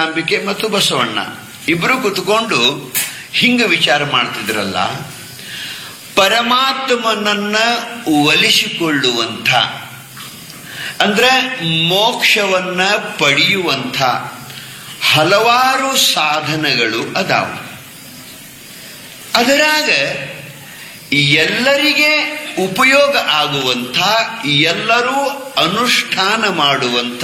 ನಾಗಲಾಂಬಿಕೆ ಮತ್ತು ಬಸವಣ್ಣ ಇಬ್ರು ಕುತ್ಕೊಂಡು ಹಿಂಗ ವಿಚಾರ ಮಾಡ್ತಿದ್ರಲ್ಲ ಪರಮಾತ್ಮನನ್ನ ಒಲಿಸಿಕೊಳ್ಳುವಂಥ ಅಂದ್ರೆ ಮೋಕ್ಷವನ್ನ ಪಡೆಯುವಂಥ ಹಲವಾರು ಸಾಧನಗಳು ಅದಾವು ಅದರಾಗ ಎಲ್ಲರಿಗೆ ಉಪಯೋಗ ಆಗುವಂಥ ಎಲ್ಲರೂ ಅನುಷ್ಠಾನ ಮಾಡುವಂಥ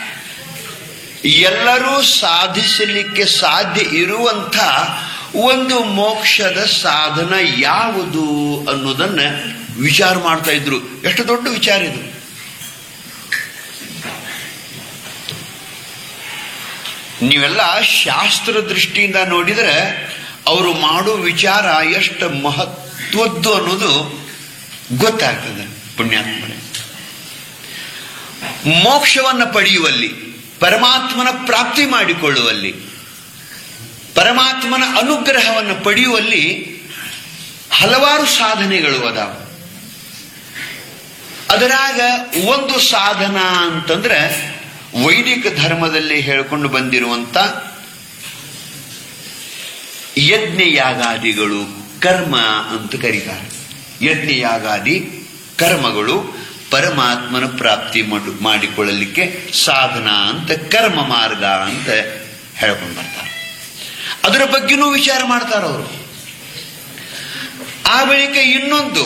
ಎಲ್ಲರೂ ಸಾಧಿಸಲಿಕ್ಕೆ ಸಾಧ್ಯ ಇರುವಂಥ ಒಂದು ಮೋಕ್ಷದ ಸಾಧನ ಯಾವುದು ಅನ್ನೋದನ್ನ ವಿಚಾರ ಮಾಡ್ತಾ ಇದ್ರು ಎಷ್ಟು ದೊಡ್ಡ ವಿಚಾರ ಇದು ನೀವೆಲ್ಲ ಶಾಸ್ತ್ರ ದೃಷ್ಟಿಯಿಂದ ನೋಡಿದ್ರೆ ಅವರು ಮಾಡೋ ವಿಚಾರ ಎಷ್ಟು ಮಹತ್ವದ್ದು ಅನ್ನೋದು ಗೊತ್ತಾಗ್ತದೆ ಪುಣ್ಯಾತ್ಮನೆ ಮೋಕ್ಷವನ್ನು ಪಡೆಯುವಲ್ಲಿ ಪರಮಾತ್ಮನ ಪ್ರಾಪ್ತಿ ಮಾಡಿಕೊಳ್ಳುವಲ್ಲಿ ಪರಮಾತ್ಮನ ಅನುಗ್ರಹವನ್ನು ಪಡೆಯುವಲ್ಲಿ ಹಲವಾರು ಸಾಧನೆಗಳು ಅದಾವ ಅದರಾಗ ಒಂದು ಸಾಧನ ಅಂತಂದ್ರೆ ವೈದಿಕ ಧರ್ಮದಲ್ಲಿ ಹೇಳ್ಕೊಂಡು ಬಂದಿರುವಂತ ಯಜ್ಞಯಾಗಾದಿಗಳು ಕರ್ಮ ಅಂತ ಕರೀತಾರೆ ಯಜ್ಞಯಾಗಾದಿ ಕರ್ಮಗಳು ಪರಮಾತ್ಮನ ಪ್ರಾಪ್ತಿ ಮಾಡು- ಮಾಡಿಕೊಳ್ಳಲಿಕ್ಕೆ ಸಾಧನ ಅಂತ ಕರ್ಮ ಮಾರ್ಗ ಅಂತ ಹೇಳ್ಕೊಂಡು ಬರ್ತಾರೆ ಅದರ ಬಗ್ಗೆನೂ ವಿಚಾರ ಮಾಡ್ತಾರೆ ಅವರು ಆ ಬಳಿಕ ಇನ್ನೊಂದು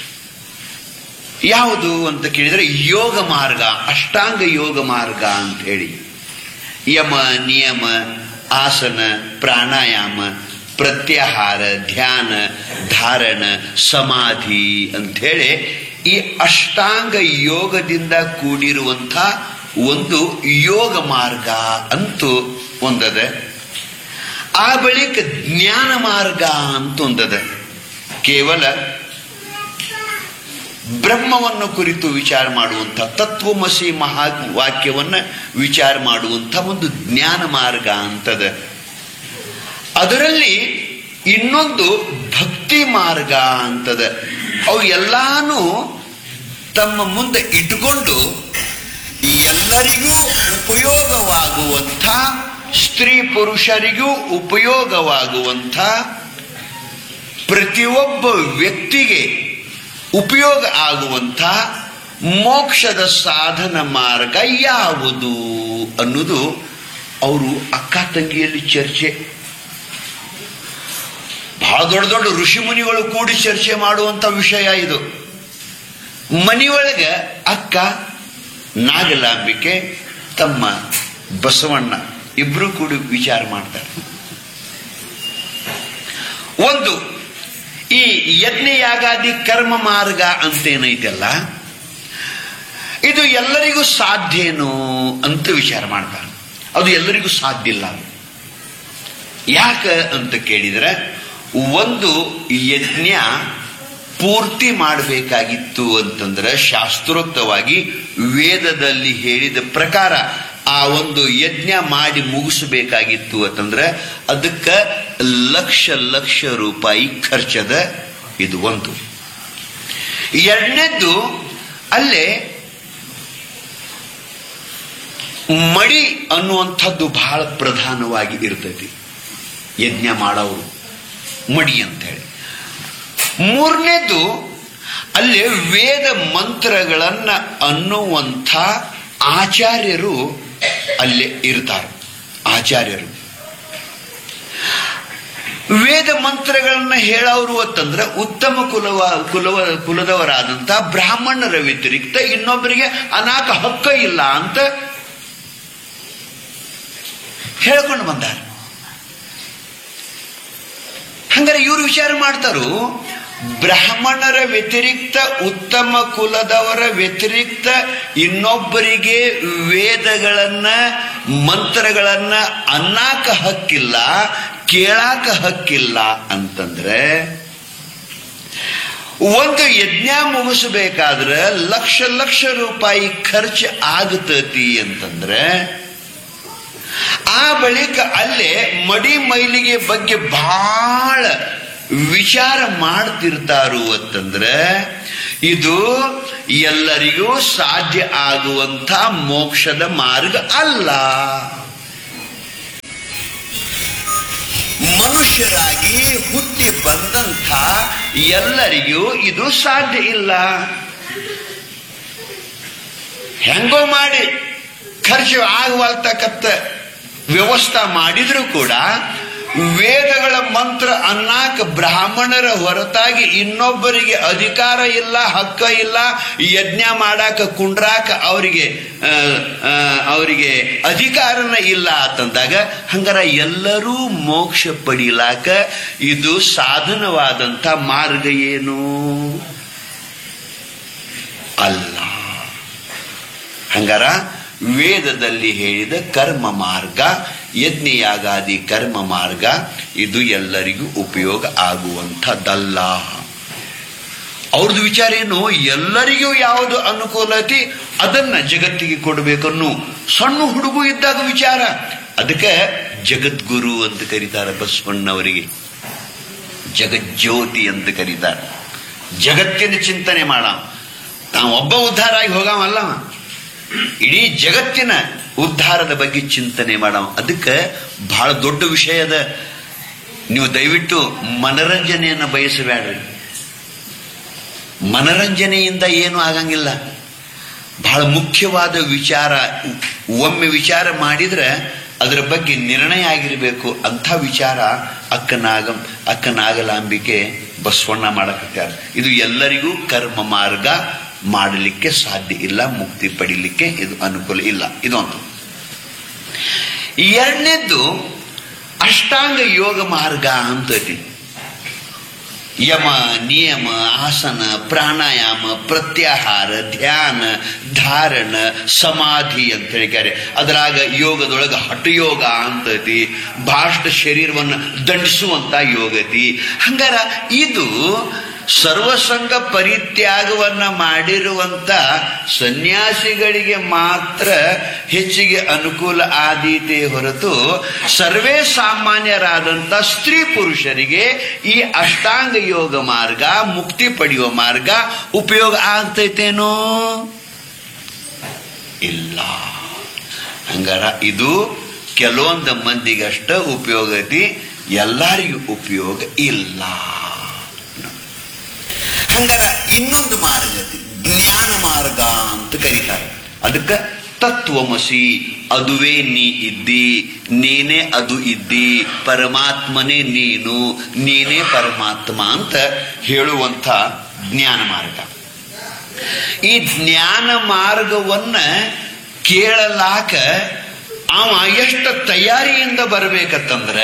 ಯಾವುದು ಅಂತ ಕೇಳಿದರೆ ಯೋಗ ಮಾರ್ಗ ಅಷ್ಟಾಂಗ ಯೋಗ ಮಾರ್ಗ ಅಂತ ಹೇಳಿ ಯಮ ನಿಯಮ ಆಸನ ಪ್ರಾಣಾಯಾಮ ಪ್ರತ್ಯಾಹಾರ ಧ್ಯಾನ ಧಾರಣ ಸಮಾಧಿ ಅಂಥೇಳಿ ಈ ಅಷ್ಟಾಂಗ ಯೋಗದಿಂದ ಕೂಡಿರುವಂಥ ಒಂದು ಯೋಗ ಮಾರ್ಗ ಅಂತೂ ಒಂದದ ಆ ಬಳಿಕ ಜ್ಞಾನ ಮಾರ್ಗ ಅಂತ ಒಂದದ ಕೇವಲ ಬ್ರಹ್ಮವನ್ನು ಕುರಿತು ವಿಚಾರ ಮಾಡುವಂಥ ತತ್ವಮಸಿ ಮಹಾ ವಾಕ್ಯವನ್ನ ವಿಚಾರ ಮಾಡುವಂಥ ಒಂದು ಜ್ಞಾನ ಮಾರ್ಗ ಅಂತದ ಅದರಲ್ಲಿ ಇನ್ನೊಂದು ಭಕ್ತಿ ಮಾರ್ಗ ಅಂತದ ಅವು ಎಲ್ಲಾನು ತಮ್ಮ ಮುಂದೆ ಇಟ್ಟುಕೊಂಡು ಎಲ್ಲರಿಗೂ ಉಪಯೋಗವಾಗುವಂಥ ಸ್ತ್ರೀ ಪುರುಷರಿಗೂ ಉಪಯೋಗವಾಗುವಂಥ ಪ್ರತಿಯೊಬ್ಬ ವ್ಯಕ್ತಿಗೆ ಉಪಯೋಗ ಆಗುವಂಥ ಮೋಕ್ಷದ ಸಾಧನ ಮಾರ್ಗ ಯಾವುದು ಅನ್ನೋದು ಅವರು ಅಕ್ಕ ತಂಗಿಯಲ್ಲಿ ಚರ್ಚೆ ಬಹಳ ದೊಡ್ಡ ದೊಡ್ಡ ಋಷಿ ಮುನಿಗಳು ಕೂಡಿ ಚರ್ಚೆ ಮಾಡುವಂತ ವಿಷಯ ಇದು ಮನೆಯೊಳಗೆ ಅಕ್ಕ ನಾಗಲಾಂಬಿಕೆ ತಮ್ಮ ಬಸವಣ್ಣ ಇಬ್ರು ಕೂಡಿ ವಿಚಾರ ಮಾಡ್ತಾರೆ ಒಂದು ಈ ಯಜ್ಞಯಾಗಾದಿ ಕರ್ಮ ಮಾರ್ಗ ಅಂತೇನೈತಲ್ಲ ಇದು ಎಲ್ಲರಿಗೂ ಸಾಧ್ಯನೋ ಅಂತ ವಿಚಾರ ಮಾಡ್ತಾರೆ ಅದು ಎಲ್ಲರಿಗೂ ಸಾಧ್ಯ ಇಲ್ಲ ಅದು. ಯಾಕೆ ಅಂತ ಕೇಳಿದ್ರೆ ಒಂದು ಯಜ್ಞ ಪೂರ್ತಿ ಮಾಡಬೇಕಾಗಿತ್ತು ಅಂತಂದ್ರೆ ಶಾಸ್ತ್ರೋಕ್ತವಾಗಿ ವೇದದಲ್ಲಿ ಹೇಳಿದ ಪ್ರಕಾರ ಆ ಒಂದು ಯಜ್ಞ ಮಾಡಿ ಮುಗಿಸಬೇಕಾಗಿತ್ತು ಅಂತಂದ್ರೆ ಅದಕ್ಕೆ ಲಕ್ಷ ಲಕ್ಷ ರೂಪಾಯಿ ಖರ್ಚದ ಇದು ಒಂದು ಎರಡನೇದ್ದು ಅಲ್ಲೇ ಮಡಿ ಅನ್ನುವಂಥದ್ದು ಬಹಳ ಪ್ರಧಾನವಾಗಿ ಇರ್ತೈತಿ ಯಜ್ಞ ಮಾಡೋರು ಮಡಿ ಅಂತ ಹೇಳಿ ಮೂರನೇದು ಅಲ್ಲಿ ವೇದ ಮಂತ್ರಗಳನ್ನ ಅನ್ನುವಂಥ ಆಚಾರ್ಯರು ಅಲ್ಲೇ ಇರ್ತಾರೆ ಆಚಾರ್ಯರು ವೇದ ಮಂತ್ರಗಳನ್ನ ಹೇಳೋರು ಅಂತಂದ್ರೆ ಉತ್ತಮ ಕುಲವ ಕುಲವ ಕುಲದವರಾದಂಥ ಬ್ರಾಹ್ಮಣರ ವ್ಯತಿರಿಕ್ತ ಇನ್ನೊಬ್ಬರಿಗೆ ಅನಾಕ ಹಕ್ಕ ಇಲ್ಲ ಅಂತ ಹೇಳ್ಕೊಂಡು ಬಂದಾರ ಹಂಗಾರೆ ಇವರು ವಿಚಾರ ಮಾಡ್ತಾರು ಬ್ರಾಹ್ಮಣರ ವ್ಯತಿರಿಕ್ತ ಉತ್ತಮ ಕುಲದವರ ವ್ಯತಿರಿಕ್ತ ಇನ್ನೊಬ್ಬರಿಗೆ ವೇದಗಳನ್ನ ಮಂತ್ರಗಳನ್ನ ಅನ್ನಾಕ ಹಕ್ಕಿಲ್ಲ ಕೇಳಾಕ ಹಕ್ಕಿಲ್ಲ ಅಂತಂದ್ರೆ ಒಂದು ಯಜ್ಞ ಮುಗಿಸಬೇಕಾದ್ರೆ ಲಕ್ಷ ಲಕ್ಷ ರೂಪಾಯಿ ಖರ್ಚು ಆಗತತಿ ಅಂತಂದ್ರೆ ಆ ಬಳಿಕ ಅಲ್ಲೇ ಮಡಿ ಮೈಲಿಗೆ ಬಗ್ಗೆ ಬಹಳ ವಿಚಾರ ಮಾಡ್ತಿರ್ತಾರು ಅಂತಂದ್ರೆ ಇದು ಎಲ್ಲರಿಗೂ ಸಾಧ್ಯ ಆಗುವಂಥ ಮೋಕ್ಷದ ಮಾರ್ಗ ಅಲ್ಲ ಮನುಷ್ಯರಾಗಿ ಹುಟ್ಟಿ ಬಂದಂಥ ಎಲ್ಲರಿಗೂ ಇದು ಸಾಧ್ಯ ಇಲ್ಲ ಹೆಂಗೋ ಮಾಡಿ ಖರ್ಚು ಆಗುವಲ್ತಕ್ಕಂಥ ವ್ಯವಸ್ಥೆ ಮಾಡಿದ್ರು ಕೂಡ ವೇದಗಳ ಮಂತ್ರ ಅನ್ನಾಕ ಬ್ರಾಹ್ಮಣರ ಹೊರತಾಗಿ ಇನ್ನೊಬ್ಬರಿಗೆ ಅಧಿಕಾರ ಇಲ್ಲ ಹಕ್ಕ ಇಲ್ಲ ಯಜ್ಞ ಮಾಡಾಕ ಕುಂಡ್ರಾಕ ಅವರಿಗೆ ಆ, ಆ, ಅವರಿಗೆ ಅಧಿಕಾರನ ಇಲ್ಲ ಅಂತಂದಾಗ ಹಂಗಾರ ಎಲ್ಲರೂ ಮೋಕ್ಷ ಪಡಿಲಾಕ ಇದು ಸಾಧನವಾದಂಥ ಮಾರ್ಗ ಏನು ಅಲ್ಲ ಹಂಗಾರ ವೇದದಲ್ಲಿ ಹೇಳಿದ ಕರ್ಮ ಮಾರ್ಗ ಯಜ್ಞಯಾಗಾದಿ ಕರ್ಮ ಮಾರ್ಗ ಇದು ಎಲ್ಲರಿಗೂ ಉಪಯೋಗ ಆಗುವಂಥದ್ದಲ್ಲ ಅವ್ರದ್ದು ವಿಚಾರ ಏನು ಎಲ್ಲರಿಗೂ ಯಾವುದು ಅನುಕೂಲ ಐತಿ ಅದನ್ನ ಜಗತ್ತಿಗೆ ಕೊಡಬೇಕನ್ನು ಸಣ್ಣ ಹುಡುಗ ಇದ್ದಾಗ ವಿಚಾರ ಅದಕ್ಕೆ ಜಗದ್ಗುರು ಅಂತ ಕರೀತಾರೆ ಬಸವಣ್ಣವರಿಗೆ ಜಗಜ್ಯೋತಿ ಅಂತ ಕರೀತಾರೆ ಜಗತ್ತಿನ ಚಿಂತನೆ ಮಾಡ ತಾವು ಒಬ್ಬ ಉದ್ಧಾರ ಆಗಿ ಹೋಗವಲ್ಲ ಇಡೀ ಜಗತ್ತಿನ ಉದ್ಧಾರದ ಬಗ್ಗೆ ಚಿಂತನೆ ಮಾಡವ ಅದಕ್ಕೆ ಬಹಳ ದೊಡ್ಡ ವಿಷಯದ ನೀವು ದಯವಿಟ್ಟು ಮನರಂಜನೆಯನ್ನು ಬಯಸಬೇಡ್ರಿ ಮನರಂಜನೆಯಿಂದ ಏನು ಆಗಂಗಿಲ್ಲ ಬಹಳ ಮುಖ್ಯವಾದ ವಿಚಾರ ಒಮ್ಮೆ ವಿಚಾರ ಮಾಡಿದ್ರೆ ಅದರ ಬಗ್ಗೆ ನಿರ್ಣಯ ಆಗಿರಬೇಕು ಅಂಥ ವಿಚಾರ ಅಕ್ಕನಾಗ ಅಕ್ಕನಾಗಲಾಂಬಿಕೆ ಬಸವಣ್ಣ ಮಾಡಕತ್ಯಾರ ಇದು ಎಲ್ಲರಿಗೂ ಕರ್ಮ ಮಾರ್ಗ ಮಾಡಲಿಕ್ಕೆ ಸಾಧ್ಯ ಇಲ್ಲ ಮುಕ್ತಿ ಪಡಿಲಿಕ್ಕೆ ಇದು ಅನುಕೂಲ ಇಲ್ಲ ಇದೊಂದು ಎರಡನೇದ್ದು ಅಷ್ಟಾಂಗ ಯೋಗ ಮಾರ್ಗ ಅಂತೈತಿ ಯಮ ನಿಯಮ ಆಸನ ಪ್ರಾಣಾಯಾಮ ಪ್ರತ್ಯಾಹಾರ ಧ್ಯಾನ ಧಾರಣ ಸಮಾಧಿ ಅಂತ ಹೇಳಿದ್ದಾರೆ ಅದರಾಗ ಯೋಗದೊಳಗ ಹಠಯೋಗ ಅಂತತಿ ಬಾಷ್ಟ ಶರೀರವನ್ನು ದಂಡಿಸುವಂತ ಯೋಗತಿ ಹಂಗಾರ ಇದು ಸರ್ವಸಂಗ ಪರಿತ್ಯಾಗವನ್ನ ಮಾಡಿರುವಂತ ಸನ್ಯಾಸಿಗಳಿಗೆ ಮಾತ್ರ ಹೆಚ್ಚಿಗೆ ಅನುಕೂಲ ಆದೀತೆ ಹೊರತು ಸರ್ವೇ ಸಾಮಾನ್ಯರಾದಂಥ ಸ್ತ್ರೀ ಪುರುಷರಿಗೆ ಈ ಅಷ್ಟಾಂಗ ಯೋಗ ಮಾರ್ಗ ಮುಕ್ತಿ ಪಡೆಯುವ ಮಾರ್ಗ ಉಪಯೋಗ ಆಗ್ತೈತೇನೋ ಇಲ್ಲ ಹಂಗಾರ ಇದು ಕೆಲವೊಂದು ಮಂದಿಗಷ್ಟ ಉಪಯೋಗ ಐತಿ ಎಲ್ಲರಿಗೂ ಉಪಯೋಗ ಇಲ್ಲ ಹಂಗಾರ ಇನ್ನೊಂದು ಮಾರ್ಗ ಐತಿ ಜ್ಞಾನ ಮಾರ್ಗ ಅಂತ ಕರೀತಾರೆ ಅದಕ್ಕೆ ತತ್ವಮಸಿ ಅದುವೇ ನೀ ಇದ್ದಿ ನೀನೇ ಅದು ಇದ್ದಿ ಪರಮಾತ್ಮನೇ ನೀನು ನೀನೇ ಪರಮಾತ್ಮ ಅಂತ ಹೇಳುವಂಥ ಜ್ಞಾನ ಮಾರ್ಗ ಈ ಜ್ಞಾನ ಮಾರ್ಗವನ್ನ ಕೇಳಲಾಕ ಅವ ಎಷ್ಟು ತಯಾರಿಯಿಂದ ಬರ್ಬೇಕತ್ತಂದ್ರೆ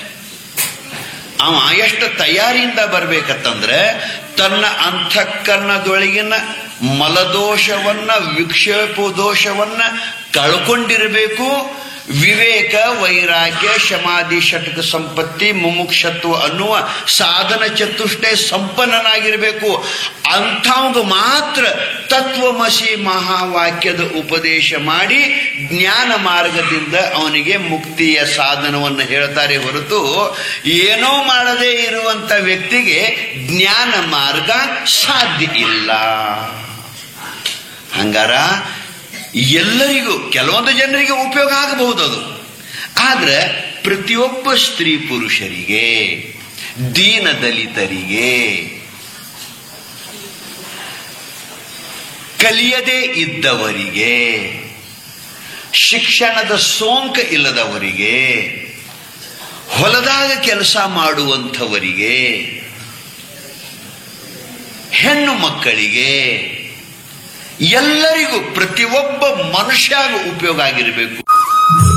ಅವ ಎಷ್ಟು ತಯಾರಿಯಿಂದ ಬರ್ಬೇಕತ್ತಂದ್ರೆ ತನ್ನ ಅಂತಃಕರಣದೊಳಗಿನ ಮಲದೋಷವನ್ನ ವಿಕ್ಷೇಪ ದೋಷವನ್ನ ಕಳ್ಕೊಂಡಿರಬೇಕು ವಿವೇಕ ವೈರಾಗ್ಯ ಶಮಾಧಿ ಷಟಕ ಸಂಪತ್ತಿ ಮುಮುಕ್ಷತ್ವ ಅನ್ನುವ ಸಾಧನ ಚತುಷ್ಟೇ ಸಂಪನ್ನನಾಗಿರಬೇಕು ಅಂಥವಂಗ ಮಾತ್ರ ತತ್ವಮಸಿ ಮಹಾವಾಕ್ಯದ ಉಪದೇಶ ಮಾಡಿ ಜ್ಞಾನ ಮಾರ್ಗದಿಂದ ಅವನಿಗೆ ಮುಕ್ತಿಯ ಸಾಧನವನ್ನು ಹೇಳ್ತಾರೆ ಹೊರತು ಏನೋ ಮಾಡದೇ ಇರುವಂತ ವ್ಯಕ್ತಿಗೆ ಜ್ಞಾನ ಮಾರ್ಗ ಸಾಧ್ಯ ಇಲ್ಲ ಹಂಗಾರ ಎಲ್ಲರಿಗೂ ಕೆಲವೊಂದು ಜನರಿಗೆ ಉಪಯೋಗ ಆಗಬಹುದು ಅದು ಆದ್ರೆ ಪ್ರತಿಯೊಬ್ಬ ಸ್ತ್ರೀ ಪುರುಷರಿಗೆ ದೀನ ದಲಿತರಿಗೆ ಕಲಿಯದೇ ಇದ್ದವರಿಗೆ ಶಿಕ್ಷಣದ ಸೋಂಕ ಇಲ್ಲದವರಿಗೆ ಹೊಲದಾಗ ಕೆಲಸ ಮಾಡುವಂಥವರಿಗೆ ಹೆಣ್ಣು ಮಕ್ಕಳಿಗೆ ಎಲ್ಲರಿಗೂ ಪ್ರತಿಯೊಬ್ಬ ಮನುಷ್ಯಾಗ ಉಪಯೋಗ ಆಗಿರಬೇಕು